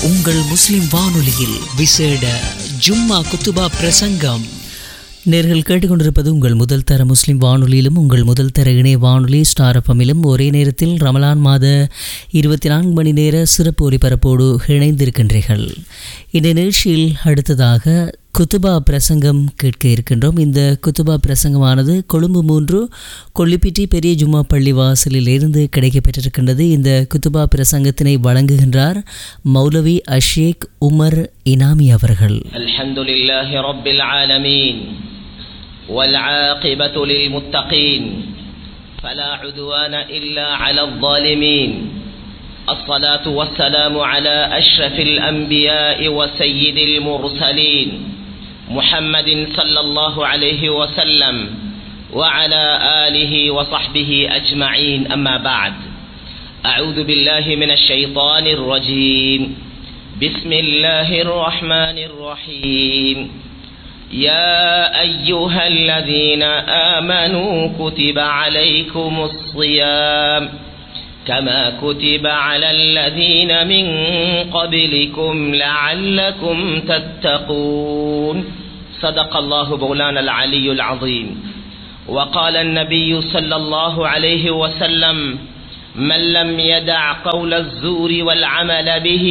உங்கள் முஸ்லிம் வானொலியில் விசேட ஜும்மா குத்துபா பிரசங்கம் நேர்கள் கேட்டுக்கொண்டிருப்பது உங்கள் முதல் தர முஸ்லிம் வானொலியிலும் உங்கள் முதல் தர இணைய வானொலி ஸ்டார் எஃப்எம்மிலும் ஒரே நேரத்தில் ரமலான் மாத இருபத்தி நான்கு மணி நேர சிறப்பு ஒலிபரப்போடு இணைந்திருக்கின்றீர்கள் இந்த நிகழ்ச்சியில் அடுத்ததாக குத்துபா பிரசங்கம் கேட்க இருக்கின்றோம் இந்த குத்துபா பிரசங்கமானது கொழும்பு மூன்று கொல்லிப்பிட்டி பெரிய ஜும்மா பள்ளி வாசலில் இருந்து கிடைக்கப்பெற்றிருக்கின்றது இந்த குத்துபா பிரசங்கத்தினை வழங்குகின்றார் மௌலவி அஷேக் உமர் இனாமி அவர்கள் الحمد لله رب العالمين والعاقبة للمتقين فلا عدوان إلا على الظالمين الصلاة والسلام على أشرف الأنبياء وسيد المرسلين محمد صلى الله عليه وسلم وعلى آله وصحبه أجمعين أما بعد أعوذ بالله من الشيطان الرجيم بسم الله الرحمن الرحيم يا أيها الذين آمنوا كتب عليكم الصيام كما كتب على الذين من قبلكم لعلكم تتقون صدق الله مولانا العلي العظيم وقال النبي صلى الله عليه وسلم من لم يدع قول الزور والعمل به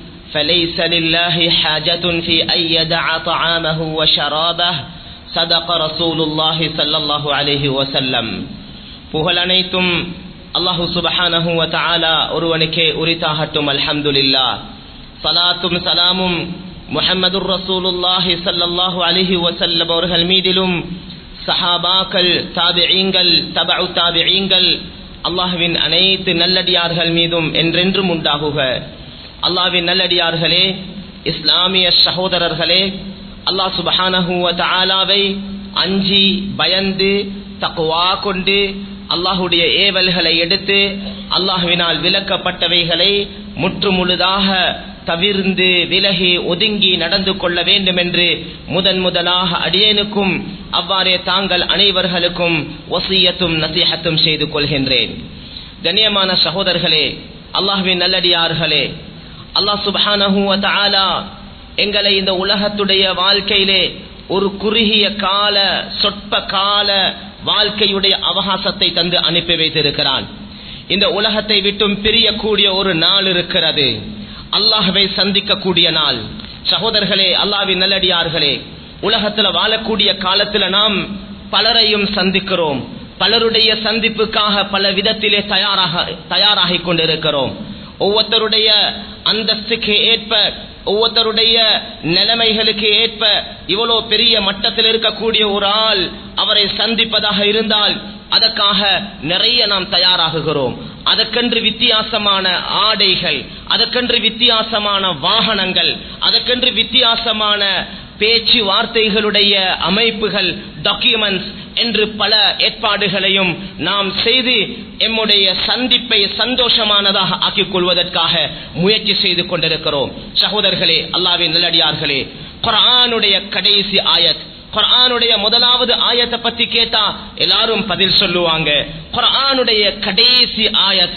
فليس لله حاجة في أن يدع طعامه وشرابه صدق رسول الله صلى الله عليه وسلم புகழ் அனைத்தும் அல்லாஹு சுபஹானஹு வ தஆலா ஒருவனுக்கே உரித்தாகட்டும் அல்ஹம்துலில்லா சலாத்தும் சலாமும் முஹம்மதுர் ரசூலுல்லாஹி ஸல்லல்லாஹு அலைஹி வஸல்லம் அவர்கள் மீதிலும் சஹாபாக்கள் தாபிஈங்கள் தபஉ தாபிஈங்கள் அல்லாஹ்வின் அனைத்து நல்லடியார்கள் மீதும் என்றென்றும் உண்டாகுக அல்லாவின் நல்லடியார்களே இஸ்லாமிய சகோதரர்களே அல்லாஹ் சுபஹானஹு வ தஆலாவை அஞ்சி பயந்து தக்குவா கொண்டு அல்லாஹுடைய ஏவல்களை எடுத்து அல்லாஹுவினால் விலக்கப்பட்டவைகளை முற்று முழுதாக தவிர்ந்து விலகி ஒதுங்கி நடந்து கொள்ள வேண்டும் என்று முதன் முதலாக அடியேனுக்கும் அவ்வாறே தாங்கள் அனைவர்களுக்கும் ஒசியத்தும் நசீகத்தும் செய்து கொள்கின்றேன் கண்ணியமான சகோதரர்களே அல்லாஹுவின் நல்லடியார்களே அல்லாஹ் சுபஹானஹு வ தஆலா எங்களை இந்த உலகத்துடைய வாழ்க்கையிலே ஒரு குறுகிய கால சொற்ப கால வாழ்க்கையுடைய அவகாசத்தை தந்து அனுப்பி வைத்திருக்கிறான் இந்த உலகத்தை விட்டும் பிரியக்கூடிய ஒரு நாள் இருக்கிறது அல்லாஹ்வை சந்திக்கக்கூடிய நாள் சகோதரர்களே அல்லாவின் நல்லடியார்களே உலகத்துல வாழக்கூடிய காலத்துல நாம் பலரையும் சந்திக்கிறோம் பலருடைய சந்திப்புக்காக பல விதத்திலே தயாராக தயாராகிக் கொண்டிருக்கிறோம் ஒவ்வொருத்தருடைய அந்தஸ்துக்கு ஏற்ப ஒவ்வொருத்தருடைய நிலைமைகளுக்கு ஏற்ப இவ்வளோ பெரிய மட்டத்தில் இருக்கக்கூடிய ஒரு ஆள் அவரை சந்திப்பதாக இருந்தால் அதற்காக நிறைய நாம் தயாராகுகிறோம் அதற்கென்று வித்தியாசமான ஆடைகள் அதற்கென்று வித்தியாசமான வாகனங்கள் அதற்கென்று வித்தியாசமான பேச்சு வார்த்தைகளுடைய அமைப்புகள் டாக்குமெண்ட்ஸ் என்று பல ஏற்பாடுகளையும் நாம் செய்து எம்முடைய சந்திப்பை சந்தோஷமானதாக ஆக்கிக் கொள்வதற்காக முயற்சி செய்து கொண்டிருக்கிறோம் சகோதரர்களே அல்லாவின் நல்லடியார்களே குரானுடைய கடைசி ஆயத் குரானுடைய முதலாவது ஆயத்தை பத்தி கேட்டா எல்லாரும் பதில் சொல்லுவாங்க குரானுடைய கடைசி ஆயத்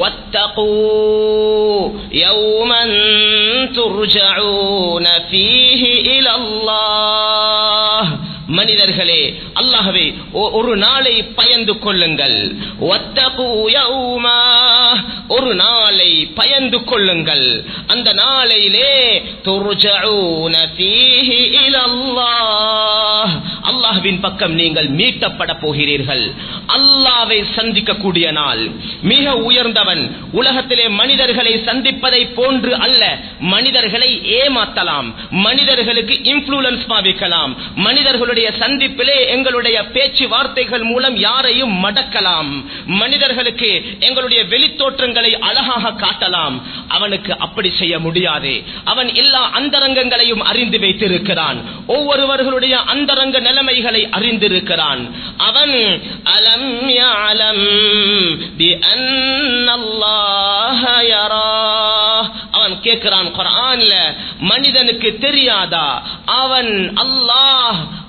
واتقوا يوما ترجعون فيه إلى الله மனிதர்களே அல்லாஹவே ஒரு நாளை பயந்து கொள்ளுங்கள் ஒரு நாளை பயந்து கொள்ளுங்கள் அந்த நாளையிலே அல்லாஹ்வின் பக்கம் நீங்கள் மீட்டப்பட போகிறீர்கள் அல்லாவை சந்திக்கக்கூடிய நாள் மிக உயர்ந்தவன் உலகத்திலே மனிதர்களை சந்திப்பதை போன்று அல்ல மனிதர்களை ஏமாத்தலாம் மனிதர்களுக்கு இன்ஃபுளுன்ஸ் பாவிக்கலாம் மனிதர்களுடைய சந்திப்பிலே எங்களுடைய பேச்சு வார்த்தைகள் மூலம் யாரையும் மடக்கலாம் மனிதர்களுக்கு எங்களுடைய வெளித்தோற்றங்களை அழகாக காட்டலாம் அவனுக்கு அப்படி செய்ய முடியாது அவன் எல்லா அந்தரங்கங்களையும் அறிந்து வைத்திருக்கிறான் ஒவ்வொருவர்களுடைய அந்தரங்க நிலைமைகளை அறிந்திருக்கிறான் அவன் அலம் யஅலம் பி அன்னல்லாஹ யரா அவன் கேட்கிறான் குர்ஆன்ல மனிதனுக்கு தெரியாதா அவன் அல்லாஹ்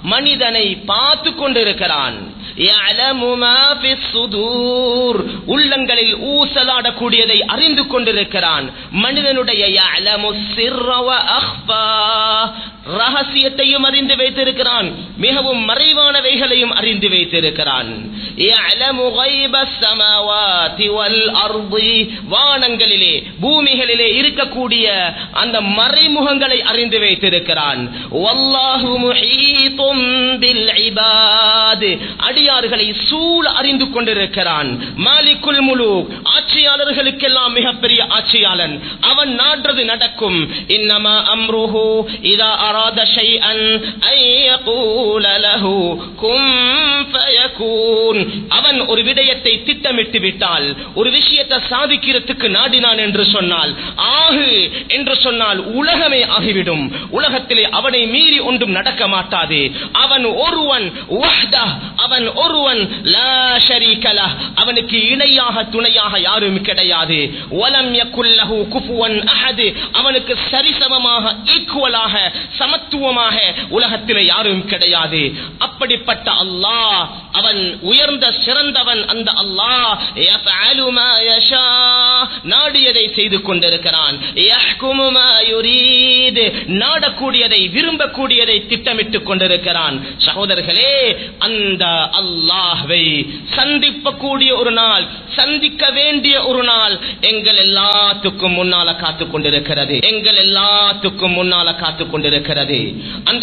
மனிதனை பார்த்து கொண்டிருக்கிறான் يعلم ما في الصدور உள்ளங்களில் ஊசலாடக்கூடியதை அறிந்து கொண்டிருக்கிறான் மனிதனுடைய يعلم السر واخفى ரகசியத்தையும் அறிந்து வைத்திருக்கிறான் மிகவும் மறைவானவைகளையும் அறிந்து வைத்திருக்கிறான் يعلم غيب السماوات والارض வானங்களிலே பூமிகளிலே இருக்கக்கூடிய அந்த மறைமுகங்களை அறிந்து வைத்திருக்கிறான் வல்லாஹு முஹீதும் பில் இபாத் அடியார்களை சூழ அறிந்து கொண்டிருக்கிறான் மாலிக்குல் முலு ஆட்சியாளர்களுக்கெல்லாம் மிகப்பெரிய ஆட்சியாளன் அவன் நாடுறது நடக்கும் இன்னமா அம்ருஹு இதா அராத ஷைஅன் ஐ யகூல லஹு கும் ஃபயகூன் அவன் ஒரு விடயத்தை திட்டமிட்டு விட்டால் ஒரு விஷயத்தை சாதிக்கிறதுக்கு நாடினான் என்று சொன்னால் ஆகு என்று சொன்னால் உலகமே ஆகிவிடும் உலகத்திலே அவனை மீறி ஒன்றும் நடக்க மாட்டாது அவன் ஒருவன் வஹ்தா அவன் ஒருவன் லா ஷரீக லஹ். அவனுக்கு இணையாக துணையாக யாரும் கிடையாது வலம் யகுல்லஹு குஃபுவன் அஹத் அவனுக்கு சரிசமமாக ஈக்குவலாக சமத்துவமாக உலகத்திலே யாரும் கிடையாது அப்படிப்பட்ட அல்லாஹ் அவன் உயர்ந்த சிறந்தவன் அந்த அல்லாஹ் யஃஅலு மா யஷா நாடியதை செய்து கொண்டிருக்கிறான் யஹ்குமு மா யுரீத் நாடக்கூடியதை விரும்பக்கூடியதை திட்டமிட்டுக் கொண்டிருக்கிறான் சகோதரர்களே அந்த அல்லாஹ்வை சந்திப்பக்கூடிய ஒரு நாள் சந்திக்க வேண்டிய ஒரு நாள் எங்கள் எல்லாத்துக்கும் முன்னால காத்துக் கொண்டிருக்கிறது எங்கள் எல்லாத்துக்கும் முன்னால காத்துக் கொண்டிருக்கிறது அந்த